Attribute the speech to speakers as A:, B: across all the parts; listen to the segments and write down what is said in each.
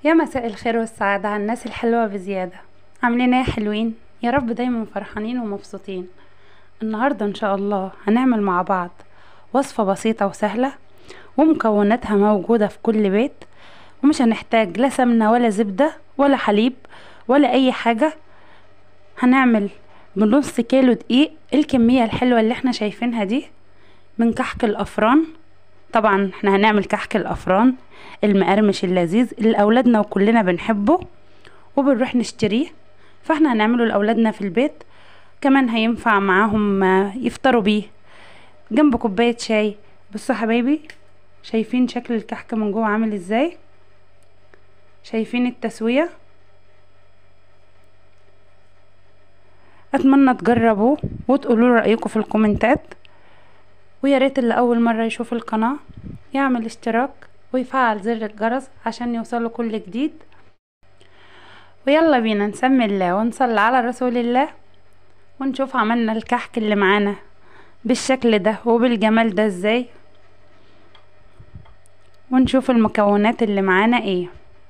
A: يا مساء الخير والسعادة على الناس الحلوة بزيادة عاملين ايه يا حلوين يا رب دايما فرحانين ومبسوطين النهاردة ان شاء الله هنعمل مع بعض وصفة بسيطة وسهلة ومكوناتها موجودة في كل بيت ومش هنحتاج لا سمنة ولا زبدة ولا حليب ولا اي حاجة هنعمل بنص كيلو دقيق الكمية الحلوة اللي احنا شايفينها دي من كحك الافران طبعا احنا هنعمل كحك الافران المقرمش اللذيذ اللي اولادنا وكلنا بنحبه وبنروح نشتريه فاحنا هنعمله لاولادنا في البيت كمان هينفع معاهم يفطروا بيه جنب كوبايه شاي بصوا حبايبي شايفين شكل الكحك من جوه عامل ازاي شايفين التسويه اتمنى تجربوه وتقولوا رايكم في الكومنتات ويا ريت اللي اول مره يشوف القناه يعمل اشتراك ويفعل زر الجرس عشان يوصله كل جديد ويلا بينا نسمي الله ونصلي على رسول الله ونشوف عملنا الكحك اللي معانا بالشكل ده وبالجمال ده ازاي ونشوف المكونات اللي معانا ايه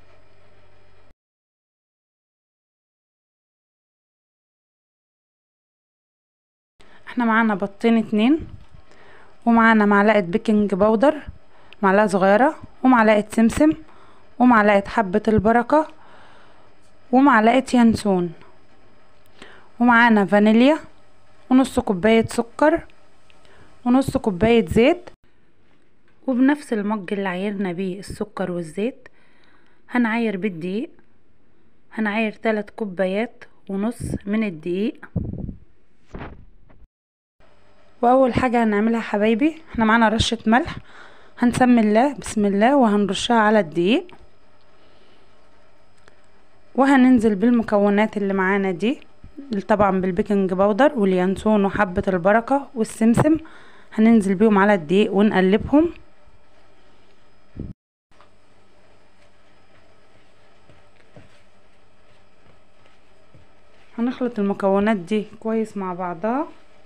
A: احنا معانا بطين اتنين ومعانا معلقة بيكنج باودر معلقة صغيرة ومعلقة سمسم ومعلقة حبة البركة ومعلقة ينسون ومعانا فانيليا ونص كوباية سكر ونص كوباية زيت وبنفس المج اللي عايرنا بيه السكر والزيت هنعاير بالدقيق هنعاير تلات كوبايات ونص من الدقيق واول حاجة هنعملها حبايبي احنا معانا رشة ملح هنسمي الله بسم الله وهنرشها على الدقيق وهننزل بالمكونات اللي معانا دي طبعا بالبيكنج باودر واليانسون وحبة البركة والسمسم هننزل بيهم على الدقيق ونقلبهم هنخلط المكونات دي كويس مع بعضها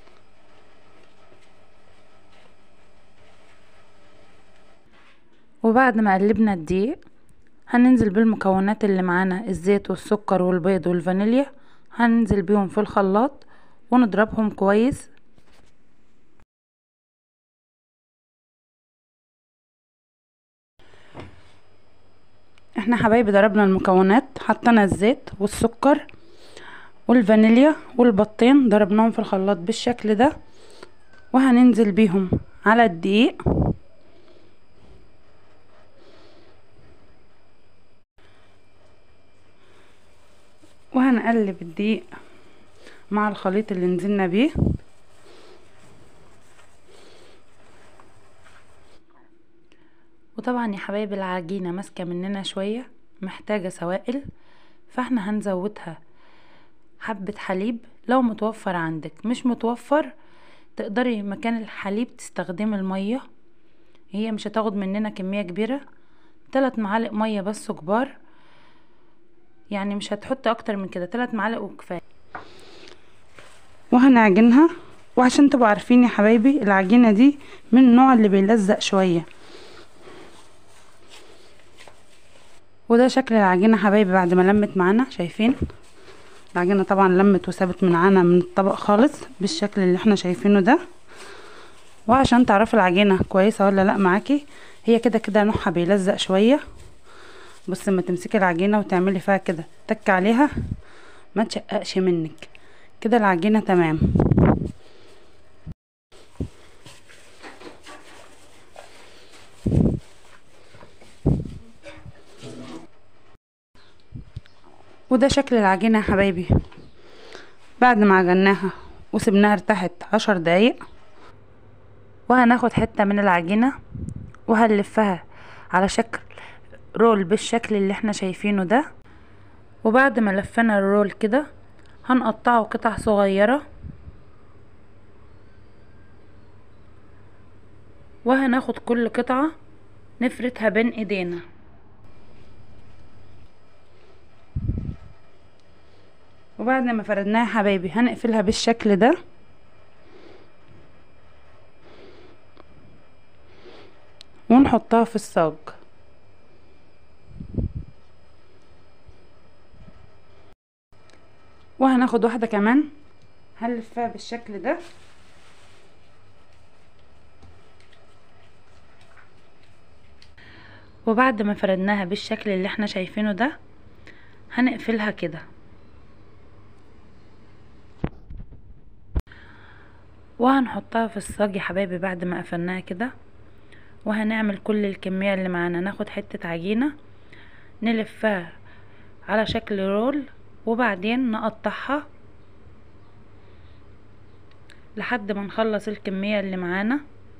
A: وبعد ما قلبنا الدقيق هننزل بالمكونات اللي معانا الزيت والسكر والبيض والفانيليا هننزل بيهم في الخلاط ونضربهم كويس احنا حبايبي ضربنا المكونات حطينا الزيت والسكر والفانيليا والبطين ضربناهم في الخلاط بالشكل ده وهننزل بيهم على الدقيق وهنقلب الدقيق مع الخليط اللي نزلنا بيه وطبعا يا حبايبي العجينه ماسكه مننا شويه محتاجه سوائل فاحنا هنزودها حبه حليب لو متوفر عندك مش متوفر تقدري مكان الحليب تستخدمي الميه هي مش هتاخد مننا كميه كبيره ثلاث معالق ميه بس كبار يعني مش هتحط اكتر من كده ثلاث معالق وكفايه وهنعجنها وعشان تبقوا عارفين يا حبايبي العجينه دي من النوع اللي بيلزق شويه وده شكل العجينه حبايبي بعد ما لمت معانا شايفين العجينه طبعا لمت وسابت معانا من الطبق خالص بالشكل اللي احنا شايفينه ده وعشان تعرفي العجينه كويسه ولا لا معاكي هي كده كده نوعها بيلزق شويه بص لما تمسكي العجينه وتعملي فيها كده تك عليها ما تشققش منك كده العجينه تمام وده شكل العجينه يا حبايبي بعد ما عجناها وسبناها ارتاحت عشر دقايق وهناخد حته من العجينه وهنلفها على شكل رول بالشكل اللي احنا شايفينه ده وبعد ما لفينا الرول كده هنقطعه قطع صغيرة وهناخد كل قطعة نفردها بين ايدينا وبعد ما فردناها حبايبي هنقفلها بالشكل ده ونحطها في الصاج وهناخد واحدة كمان هنلفها بالشكل ده وبعد ما فردناها بالشكل اللي احنا شايفينه ده هنقفلها كده وهنحطها في الصاج يا حبايبي بعد ما قفلناها كده وهنعمل كل الكمية اللي معانا ناخد حتة عجينة نلفها على شكل رول وبعدين نقطعها لحد ما نخلص الكمية اللي معانا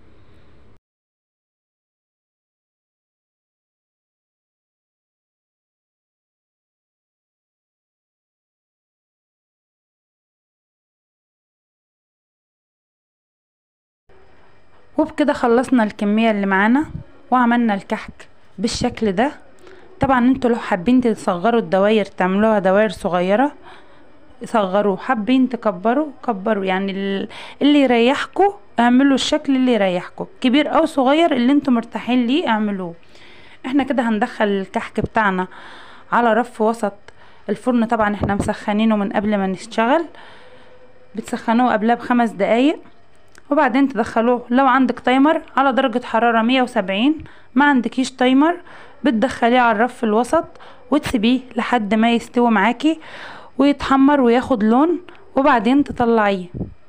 A: وبكده خلصنا الكمية اللي معانا وعملنا الكحك بالشكل ده طبعا انتوا لو حابين تصغروا الدواير تعملوها دواير صغيرة صغروا حابين تكبروا كبروا يعني اللي يريحكم اعملوا الشكل اللي يريحكم كبير او صغير اللي انتوا مرتاحين ليه اعملوه احنا كده هندخل الكحك بتاعنا على رف وسط الفرن طبعا احنا مسخنينه من قبل ما نشتغل بتسخنوه قبلها بخمس دقايق وبعدين تدخلوه لو عندك تايمر على درجة حرارة مية وسبعين ما عندكيش تايمر بتدخليه على الرف الوسط وتسيبيه لحد ما يستوي معاكي ويتحمر وياخد لون وبعدين تطلعيه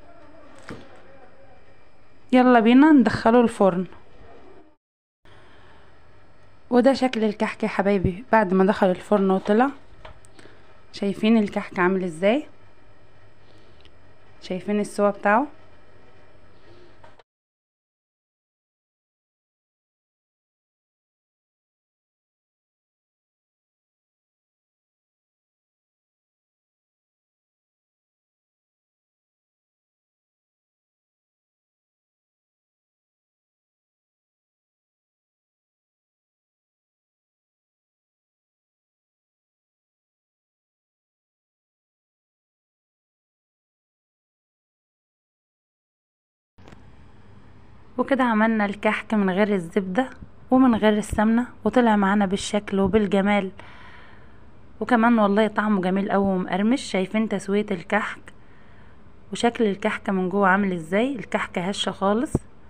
A: يلا بينا ندخله الفرن وده شكل الكحك يا حبايبي بعد ما دخل الفرن وطلع شايفين الكحك عامل ازاي شايفين السوا بتاعه وكده عملنا الكحك من غير الزبدة ومن غير السمنة وطلع معانا بالشكل وبالجمال وكمان والله طعمه جميل اوي ومقرمش شايفين تسوية الكحك وشكل الكحكة من جوه عامل ازاي الكحكة هشة خالص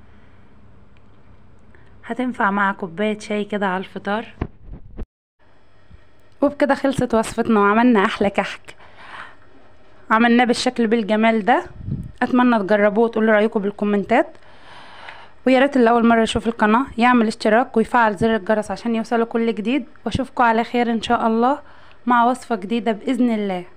A: هتنفع مع كوباية شاي كده على الفطار وبكده خلصت وصفتنا وعملنا احلى كحك عملناه بالشكل بالجمال ده اتمنى تجربوه وتقولوا رايكم بالكومنتات ويا ريت اللي اول مره يشوف القناه يعمل اشتراك ويفعل زر الجرس عشان يوصله كل جديد واشوفكم على خير ان شاء الله مع وصفه جديده باذن الله